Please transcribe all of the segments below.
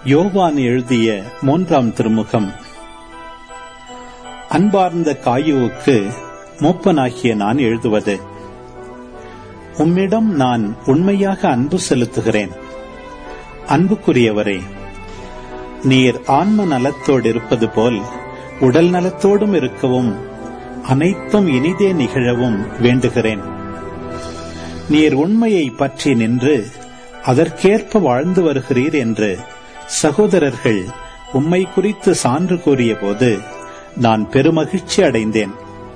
யோவான் எழுதிய மூன்றாம் திருமுகம் அன்பார்ந்த காயுவுக்கு மூப்பனாகிய நான் எழுதுவது உம்மிடம் நான் உண்மையாக அன்பு செலுத்துகிறேன் அன்புக்குரியவரே நீர் ஆன்ம நலத்தோடு இருப்பது போல் உடல் நலத்தோடும் இருக்கவும் அனைத்தும் இனிதே நிகழவும் வேண்டுகிறேன் நீர் உண்மையை பற்றி நின்று அதற்கேற்ப வாழ்ந்து வருகிறீர் என்று சகோதரர்கள் உம்மை குறித்து சான்று கூறிய போது நான் பெருமகிழ்ச்சி அடைந்தேன்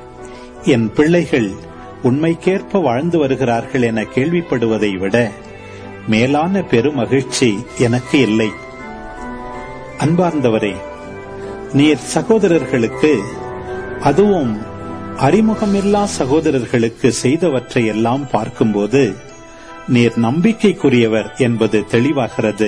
என் பிள்ளைகள் உண்மைக்கேற்ப வாழ்ந்து வருகிறார்கள் என கேள்விப்படுவதை விட மேலான பெருமகிழ்ச்சி எனக்கு இல்லை அன்பார்ந்தவரே நீர் சகோதரர்களுக்கு அதுவும் அறிமுகமில்லா சகோதரர்களுக்கு செய்தவற்றை எல்லாம் பார்க்கும்போது நீர் நம்பிக்கைக்குரியவர் என்பது தெளிவாகிறது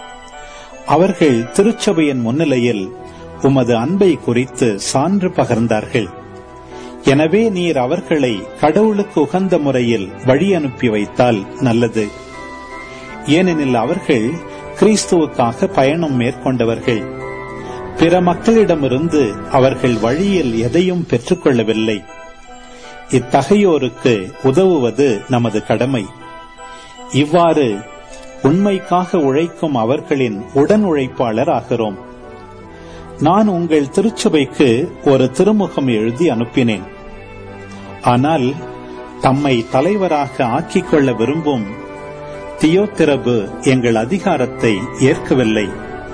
அவர்கள் திருச்சபையின் முன்னிலையில் உமது அன்பை குறித்து சான்று பகர்ந்தார்கள் எனவே நீர் அவர்களை கடவுளுக்கு உகந்த முறையில் வழி அனுப்பி வைத்தால் நல்லது ஏனெனில் அவர்கள் கிறிஸ்துவுக்காக பயணம் மேற்கொண்டவர்கள் பிற மக்களிடமிருந்து அவர்கள் வழியில் எதையும் பெற்றுக்கொள்ளவில்லை இத்தகையோருக்கு உதவுவது நமது கடமை இவ்வாறு உண்மைக்காக உழைக்கும் அவர்களின் உடன் உழைப்பாளர் ஆகிறோம் நான் உங்கள் திருச்சபைக்கு ஒரு திருமுகம் எழுதி அனுப்பினேன் ஆனால் தம்மை தலைவராக ஆக்கிக் கொள்ள விரும்பும் தியோத்திரபு எங்கள் அதிகாரத்தை ஏற்கவில்லை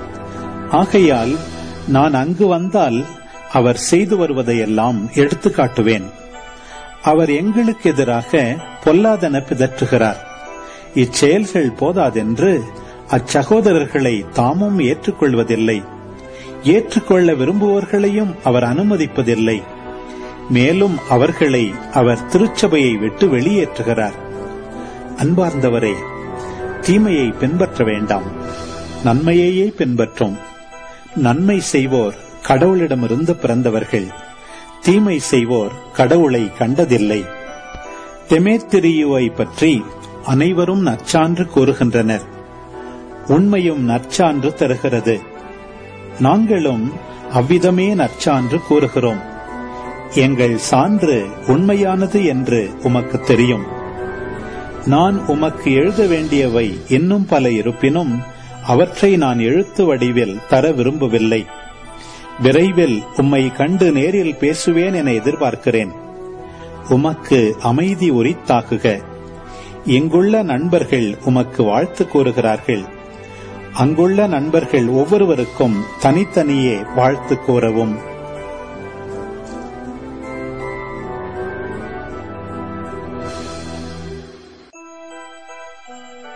ஆகையால் நான் அங்கு வந்தால் அவர் செய்து வருவதையெல்லாம் எடுத்து காட்டுவேன் அவர் எங்களுக்கு எதிராக பொல்லாதன பிதற்றுகிறார் இச்செயல்கள் போதாதென்று அச்சகோதரர்களை தாமும் ஏற்றுக்கொள்வதில்லை ஏற்றுக்கொள்ள விரும்புவோர்களையும் அவர் அனுமதிப்பதில்லை மேலும் அவர்களை அவர் திருச்சபையை விட்டு வெளியேற்றுகிறார் அன்பார்ந்தவரே தீமையை பின்பற்ற வேண்டாம் நன்மையையே பின்பற்றும் நன்மை செய்வோர் கடவுளிடமிருந்து பிறந்தவர்கள் தீமை செய்வோர் கடவுளை கண்டதில்லை தெமேத்திரியுவை பற்றி அனைவரும் நற்சான்று கூறுகின்றனர் உண்மையும் நற்சான்று தருகிறது நாங்களும் அவ்விதமே நற்சான்று கூறுகிறோம் எங்கள் சான்று உண்மையானது என்று உமக்கு தெரியும் நான் உமக்கு எழுத வேண்டியவை இன்னும் பல இருப்பினும் அவற்றை நான் எழுத்து வடிவில் தர விரும்பவில்லை விரைவில் உம்மை கண்டு நேரில் பேசுவேன் என எதிர்பார்க்கிறேன் உமக்கு அமைதி உரித்தாக்குக இங்குள்ள நண்பர்கள் உமக்கு வாழ்த்து கூறுகிறார்கள் அங்குள்ள நண்பர்கள் ஒவ்வொருவருக்கும் தனித்தனியே வாழ்த்து கூறவும்